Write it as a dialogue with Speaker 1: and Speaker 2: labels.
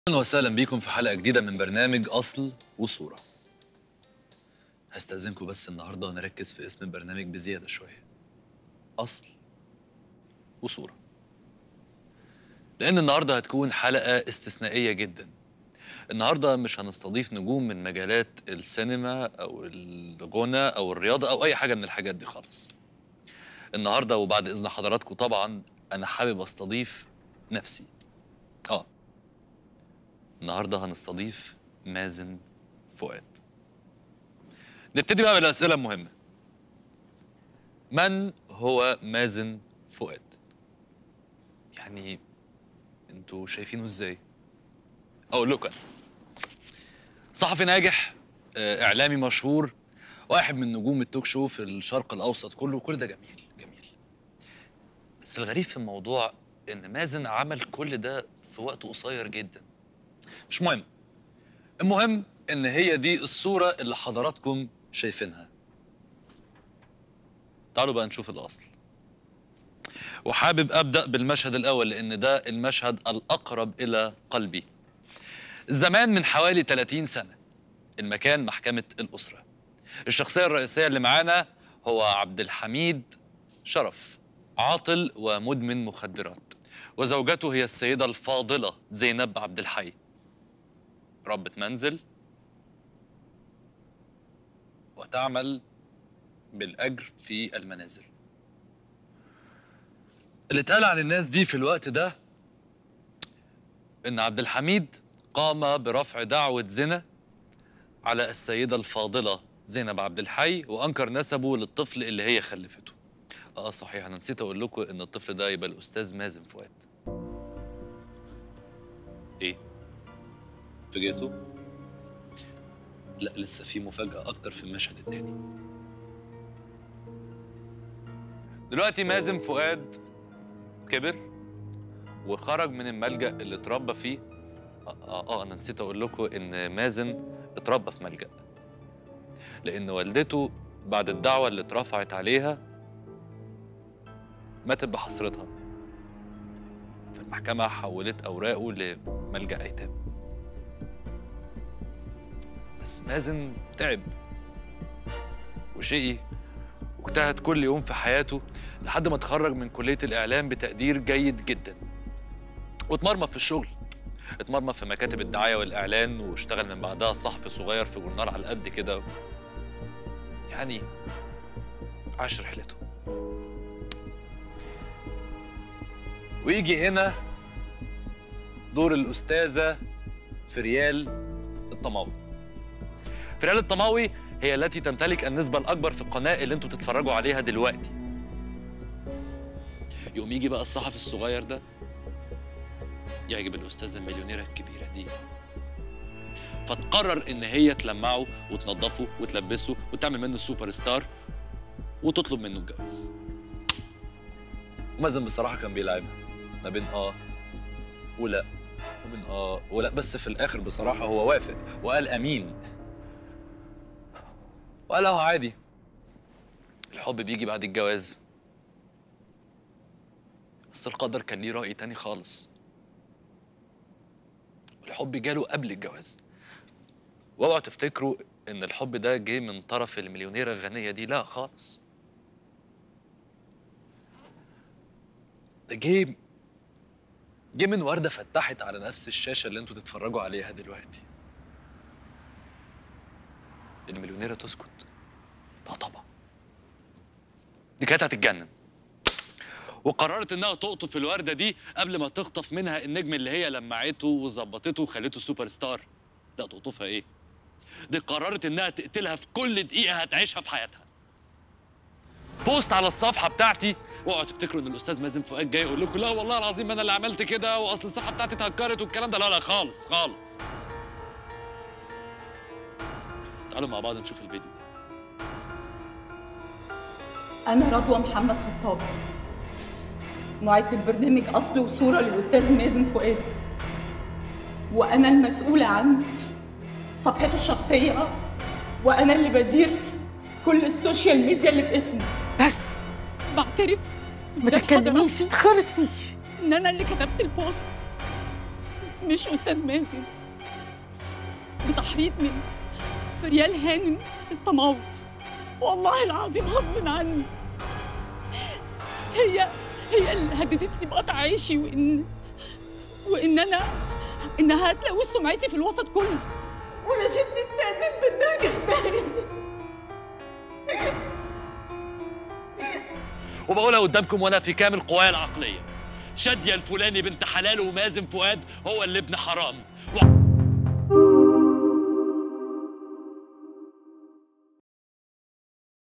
Speaker 1: اهلا وسهلا بيكم في حلقه جديده من برنامج اصل وصوره هستاذنكم بس النهارده نركز في اسم البرنامج بزياده شويه اصل وصوره لان النهارده هتكون حلقه استثنائيه جدا النهارده مش هنستضيف نجوم من مجالات السينما او الغنى او الرياضه او اي حاجه من الحاجات دي خالص النهارده وبعد اذن حضراتكم طبعا انا حابب استضيف نفسي اه النهارده هنستضيف مازن فؤاد نبتدي بقى بالاسئله المهمه من هو مازن فؤاد يعني انتوا شايفينه ازاي اقول لكم أنا. صحفي ناجح آه، اعلامي مشهور واحد من نجوم التوك شو في الشرق الاوسط كله كل ده جميل جميل بس الغريب في الموضوع ان مازن عمل كل ده في وقت قصير جدا مش مهم المهم ان هي دي الصورة اللي حضراتكم شايفينها تعالوا بقى نشوف الاصل وحابب ابدا بالمشهد الاول لان ده المشهد الاقرب الى قلبي زمان من حوالي 30 سنة المكان محكمة الأسرة الشخصية الرئيسية اللي معانا هو عبد الحميد شرف عاطل ومدمن مخدرات وزوجته هي السيدة الفاضلة زينب عبد الحي ربة منزل وتعمل بالأجر في المنازل اللي اتقال عن الناس دي في الوقت ده إن عبد الحميد قام برفع دعوة زنا على السيدة الفاضلة زينب عبد الحي وأنكر نسبه للطفل اللي هي خلفته اه صحيح انا نسيت اقول لكم ان الطفل ده يبقى الاستاذ مازن فؤاد ايه فاجئتوا لا لسه في مفاجأة أكتر في المشهد التاني دلوقتي مازن فؤاد كبر وخرج من الملجأ اللي اتربى فيه آه, آه, آه أنا نسيت أقول لكم إن مازن اتربى في ملجأ لأن والدته بعد الدعوة اللي اترفعت عليها ماتت بحسرتها فالمحكمة حولت أوراقه لملجأ أيتام بس مازن تعب وشقي واجتهد كل يوم في حياته لحد ما اتخرج من كلية الإعلام بتقدير جيد جدا واتمرمط في الشغل اتمرمط في مكاتب الدعاية والإعلان واشتغل من بعدها صحفي صغير في جورنال على قد كده يعني عاش رحلته ويجي هنا دور الأستاذة فريال الطماوي فريال الطماوي هي التي تمتلك النسبة الأكبر في القناة اللي انتوا بتتفرجوا عليها دلوقتي يقوم يجي بقى الصحفي الصغير ده يعجب الأستاذة المليونيرة الكبيرة دي فتقرر إن هي تلمعه وتنظفه وتلبسه وتعمل منه سوبر ستار وتطلب منه الجواز ومازن بصراحة كان بيلعبها ما بين آه ولا وبين آه ولا بس في الآخر بصراحة هو وافق وقال أمين وقال له عادي الحب بيجي بعد الجواز بس القدر كان ليه رأي تاني خالص الحب جاله قبل الجواز واوعوا تفتكروا ان الحب ده جه من طرف المليونيرة الغنية دي لا خالص ده جه جه من وردة فتحت على نفس الشاشة اللي انتوا تتفرجوا عليها دلوقتي المليونيرة تسكت لا طبعا دي كانت هتتجنن وقررت انها تقطف الورده دي قبل ما تخطف منها النجم اللي هي لمعته وظبطته وخلته سوبر ستار لا تقطفها ايه دي قررت انها تقتلها في كل دقيقه هتعيشها في حياتها بوست على الصفحه بتاعتي واوعوا تفتكروا ان الاستاذ مازن فؤاد جاي يقول لكم لا والله العظيم انا اللي عملت كده واصل الصفحه بتاعتي اتهكرت والكلام ده لا لا خالص خالص تعالوا مع بعض نشوف الفيديو
Speaker 2: أنا رضوى محمد خطاب معدة برنامج أصل وصورة للأستاذ مازن فؤاد وأنا المسؤولة عن صفحته الشخصية وأنا اللي بدير كل السوشيال ميديا اللي باسمه
Speaker 3: بس
Speaker 2: بعترف
Speaker 3: ما تتكلميش تخرسي
Speaker 2: إن أنا اللي كتبت البوست مش استاذ مازن بتحريض من فريال هانم الطماوي والله العظيم غصب عني هي هي اللي هددتني بقطع عيشي وان وان انا انها هتلوث سمعتي في الوسط كله ونشدني بتقديم برنامج اخباري
Speaker 1: وبقولها قدامكم وانا في كامل قوايا العقليه شاديه الفلاني بنت حلال ومازن فؤاد هو اللي ابن حرام